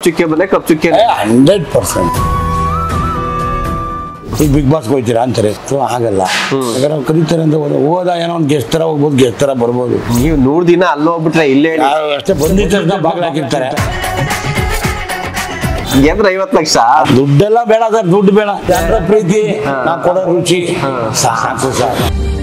ಚುಕ್ಕೆ ಬಂದ್ರೆ ಕಪ್ ಚುಕ್ಕೆ ಹಂಡ್ರೆಡ್ ಪರ್ಸೆಂಟ್ ಈಗ ಬಿಗ್ ಬಾಸ್ಗೆ ಹೋಗ್ತೀರಾ ಅಂತಾರೆ ಸೊ ಆಗಲ್ಲ ಯಾಕಂದ್ರೆ ಅವ್ರು ಕರೀತಾರೆ ಅಂತ ಹೋದ ಹೋದ ಏನೋ ಒಂದು ಗೆಸ್ಟ್ ಥರ ಹೋಗ್ಬೋದು ಗೆಸ್ಟ್ ಥರ ಬರ್ಬೋದು ನೀವು ನೂರ್ ದಿನ ಅಲ್ಲಿ ಹೋಗ್ಬಿಟ್ರೆ ಇಲ್ಲೇ ನಾವು ಅಷ್ಟೇ ಬಂದಿದ್ದ ತಕ್ಷಣ ಬಾಗ್ಲು ಹಾಕಿರ್ತಾರೆ ಗೆದ್ರೆ ಐವತ್ ಲಕ್ಷ ದುಡ್ಡೆಲ್ಲ ಬೇಡ ಸರ್ ದುಡ್ಡು ಬೇಡ ಜನರ ಪ್ರೀತಿ ನಾವು ಕೊಡೋ ರುಚಿ ಸಾಕು ಸರ್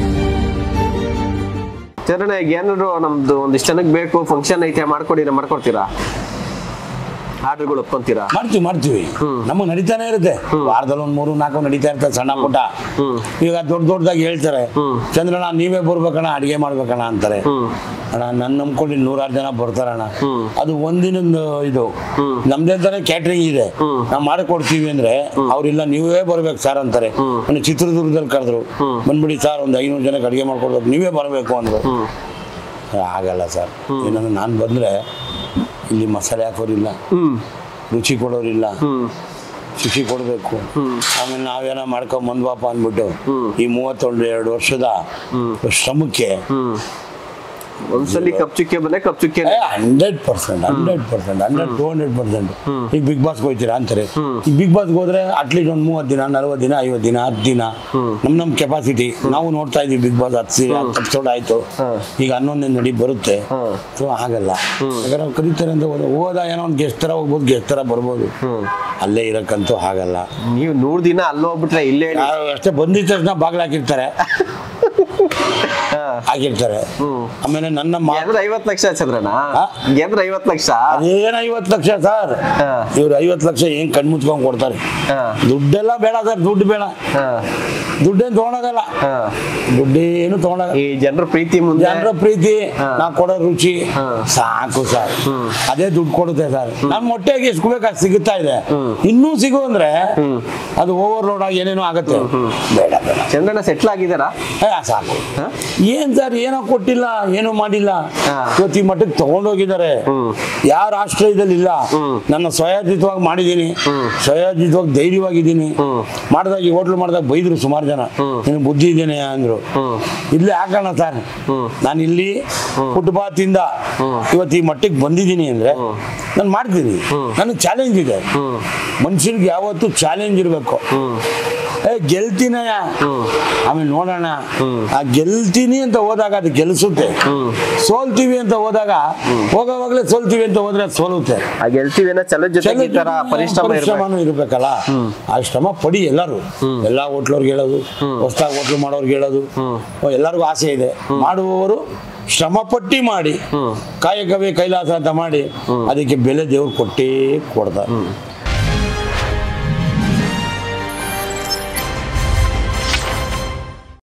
ಚರಣ ಈಗ ಏನಾದ್ರು ನಮ್ದು ಒಂದಿಷ್ಟು ಜನಕ್ಕೆ ಬೇಕು ಫಂಕ್ಷನ್ ಐತೆ ಮಾಡ್ಕೊಡಿ ಮಾಡ್ಕೊಡ್ತೀರಾ ಆರ್ಡರ್ಗಳು ಒಪ್ಕೊಂತೀರಾ ಮಾಡ್ತೀವಿ ಮಾಡ್ತೀವಿ ನಮಗೆ ನಡೀತಾನೆ ಇರುತ್ತೆ ವಾರದಲ್ಲಿ ಒಂದು ಮೂರು ನಾಲ್ಕು ನಡೀತಾ ಇರ್ತದೆ ಸಣ್ಣ ಪುಟ್ಟ ಈಗ ದೊಡ್ಡ ದೊಡ್ಡದಾಗಿ ಹೇಳ್ತಾರೆ ಚಂದ್ರಣ್ಣ ನೀವೇ ಬರ್ಬೇಕಣ್ಣ ಅಡಿಗೆ ಮಾಡ್ಬೇಕಣ್ಣ ಅಂತಾರೆ ಅಣ್ಣ ನನ್ನ ನಂಬ್ಕೊಂಡು ಇಲ್ಲಿ ನೂರಾರು ಜನ ಬರ್ತಾರಣ್ಣ ಅದು ಒಂದಿನದ ಇದು ನಮ್ದೇ ಅಂತಾನೆ ಕ್ಯಾಟ್ರಿಂಗ್ ಇದೆ ನಾವು ಮಾಡಿಕೊಡ್ತೀವಿ ಅಂದ್ರೆ ಅವ್ರಿಲ್ಲ ನೀವೇ ಬರ್ಬೇಕು ಸರ್ ಅಂತಾರೆ ಮೊನ್ನೆ ಚಿತ್ರದುರ್ಗದಲ್ಲಿ ಕರೆದ್ರು ಬಂದ್ಬಿಡಿ ಸರ್ ಒಂದು ಐನೂರು ಜನಕ್ಕೆ ಅಡಿಗೆ ಮಾಡ್ಕೊಡ್ಬೇಕು ನೀವೇ ಬರಬೇಕು ಅಂದ್ರು ಆಗಲ್ಲ ಸರ್ ಏನಂದ್ರೆ ನಾನು ಬಂದ್ರೆ ಇಲ್ಲಿ ಮಸಾಲೆ ಹಾಕೋರಿಲ್ಲ ಹ್ಮ್ ರುಚಿ ಕೊಡೋರಿಲ್ಲ ಹ್ಮ್ ಶಿಕ್ಷೆ ಕೊಡಬೇಕು ಆಮೇಲೆ ನಾವೇನೋ ಮಾಡ್ಕೊಂಡ್ ಬಂದ್ವಪ್ಪ ಅಂದ್ಬಿಟ್ಟು ಈ ಮೂವತ್ತೊಂದು ಎರಡು ವರ್ಷದ ಶ್ರಮಕ್ಕೆ ಹ್ಮ್ ಒಂದ್ಸಲಿ ಕಪ್ ಚುಕ್ಕೆ ಬಂದ್ರೆ ಕಪ್ ಚುಕ್ಕೆ hundred percent hundred percent hundred to hundred percent ಈಗ ಬಿಗ್ ಬಾಸ್ಗೆ ಹೋಗ್ತೀರಾ ಅಂತಾರೆ ಈಗ ಬಿಗ್ ಬಾಸ್ಗೆ ಹೋದ್ರೆ ಅಟ್ಲೀಸ್ಟ್ ಒಂದು ಮೂವತ್ತು ದಿನ ನಲ್ವತ್ತು ದಿನ ಐವತ್ತು ದಿನ ಹತ್ತು ದಿನ ನಮ್ ನಮ್ ಕೆಪಾಸಿಟಿ ನಾವು ನೋಡ್ತಾ ಇದೀವಿ ಬಿಗ್ ಬಾಸ್ ಹತ್ತು ಸೀ- ಹತ್ತು ಎಪಿಸೋಡ್ ಆಯ್ತು ಈಗ ಹನ್ನೊಂದನೇ ನಡಿ ಬರುತ್ತೆ ಸೊ ಆಗಲ್ಲ ಯಾಕಂದ್ರೆ ಅವ್ರು ಕರೀತಾರೆ ಅಂತ ಹೋದ ಹೋದ ಏನೋ ಒಂದು ಗೆಸ್ಟ್ ಥರ ಹೋಗ್ಬೋದು ಗೆಸ್ಟ್ ಥರ ಬರ್ಬೋದು ಅಲ್ಲೇ ಇರಕ್ಕಂತೂ ಆಗಲ್ಲ ನೀವು ನೂರ್ ದಿನ ಅಲ್ಲಿ ಹೋಗ್ಬಿಟ್ರೆ ಇಲ್ಲೇ ನಾವು ಅಷ್ಟೇ ಬಂದಿದ್ದ ತಕ್ಷಣ ಬಾಗ್ಲು ಹಾಕಿರ್ತಾರೆ ಹಾಕಿರ್ತಾರೆ ಆಮೇಲೆ ನನ್ನ ಮಾ ಗೆದ್ರೆ ಐವತ್ ಲಕ್ಷ ಚಂದ್ರಣ್ಣ ಹಾ? ಗೆದ್ರೆ ಐವತ್ ಲಕ್ಷ ಅದೇನ್ ಐವತ್ತು ಲಕ್ಷ ಸರ್ ಹಾ. ಇವ್ರು ಐವತ್ತು ಲಕ್ಷ ಏನ್ ಕಣ್ಮುಚ್ಕೊಂಡ್ ಕೊಡ್ತಾರೆ ಹಾ. ದುಡ್ಡೆಲ್ಲ ಬೇಡ ಸರ್ ದುಡ್ಡು ಬೇಡ ಹಾ. ದುಡ್ಡೇನು ತಗೊಳಗಲ್ಲ ಹಾ. ದುಡ್ಡೇನು ತಗೊಳಗಲ್ಲ ಈ ಜನರ ಪ್ರೀತಿ ಮುಂದೆ ಜನರ ಪ್ರೀತಿ ನಾ ಕೊಡೋ ರುಚಿ ಹಾ. ಸಾಕು ಸರ್ ಅದೇ ದುಡ್ಡು ಕೊಡುತ್ತೆ ಸರ್ ನಮ್ಮ ಹೊಟ್ಟೆಗೆ ಎಷ್ಟು ಬೇಕಾಗಿ ಸಿಗುತ್ತಾ ಇದೆ ಇನ್ನೂ ಸಿಗು ಅಂದ್ರೆ ಅದು ಓವರ್ಲೋಡ್ ಆಗಿ ಏನೇನೋ ಆಗುತ್ತೆ ಬೇಡ ಬೇಡ ಚಂದ್ರಣ್ಣ ಸೆಟ್ಲ್ ಆಗಿದಾರಾ ಏ, ಸಾಕು ಹಾ? ಏನ್ ಸರ್ ಏನೋ ಕೊಟ್ಟಿಲ್ಲ ಏನೋ ಮಾಡಿಲ್ಲ ಹಾ. ಇವತ್ತು ಈ ಮಟ್ಟಕ್ಕೆ ತಗೊಂಡೋಗಿದ್ದಾರೆ ಯಾರ ಆಶ್ರಯದಲ್ಲಿ ಇಲ್ಲ ನನ್ನ ಸ್ವಯಾಜಿತವಾಗಿ ಮಾಡಿದ್ದೀನಿ ಸ್ವಯಾಜಿತವಾಗಿ ಧೈರ್ಯವಾಗಿದ್ದೀನಿ ಮಾಡಿದಾಗ ಈ ಹೋಟ್ಲು ಮಾಡಿದಾಗ ಬೈದ್ರು ಸುಮಾರು ಜನ ನಿನ್ ಬುದ್ಧಿ ಇದ್ದೇನೆ ಅಂದ್ರು ಇಲ್ಲೇ ಹಾಕೋಣ ಸರ್ ನಾನು ಇಲ್ಲಿ ಫುಟ್ಪಾತ್ ಇಂದ ಇವತ್ತು ಈ ಮಟ್ಟಿಗೆ ಬಂದಿದ್ದೀನಿ ಅಂದ್ರೆ ನಾನು ಮಾಡ್ತೀನಿ ನನಗೆ ಚಾಲೆಂಜ್ ಇದೆ ಮನುಷ್ಯನಿಗೆ ಯಾವತ್ತೂ ಚಾಲೆಂಜ್ ಇರಬೇಕು ಏ ಗೆಲ್ತೀನಯ್ಯ ಆಮೇಲೆ ನೋಡೋಣ ಆ ಗೆಲ್ತೀನಿ ಅಂತ ಹೋದಾಗ ಅದು ಗೆಲ್ಸುತ್ತೆ ಸೋಲ್ತೀವಿ ಅಂತ ಹೋದಾಗ ಹೋಗೋವಾಗ್ಲೇ ಸೋಲ್ತೀವಿ ಅಂತ ಹೋದ್ರೆ ಅದು ಸೋಲುತ್ತೆ ಆ ಗೆಲ್ತೀವಿ ಅನ್ನೋ ಛಲದ ಜೊತೆಗೆ ಈ ತರ ಪರಿಶ್ರಮ ಇರ್ಬೇಕು ಪರಿಶ್ರಮನೂ ಇರ್ಬೇಕಲ್ಲ ಆ ಶ್ರಮ ಪಡಿ ಎಲ್ಲರೂ ಎಲ್ಲಾ ಹೋಟ್ಲವ್ರಿಗೆ ಹೇಳೋದು ಹೊಸ್ದಾಗಿ ಹೋಟ್ಲು ಮಾಡೋರ್ಗೆ ಹೇಳೋದು ಎಲ್ಲರಿಗೂ ಆಸೆ ಇದೆ ಮಾಡುವವರು ಶ್ರಮ ಪಟ್ಟಿ ಮಾಡಿ ಕಾಯಕವೇ ಕೈಲಾಸ ಅಂತ ಮಾಡಿ ಅದಕ್ಕೆ ಬೆಲೆ ದೇವ್ರು ಕೊಟ್ಟೇ ಕೊಡ್ತಾರೆ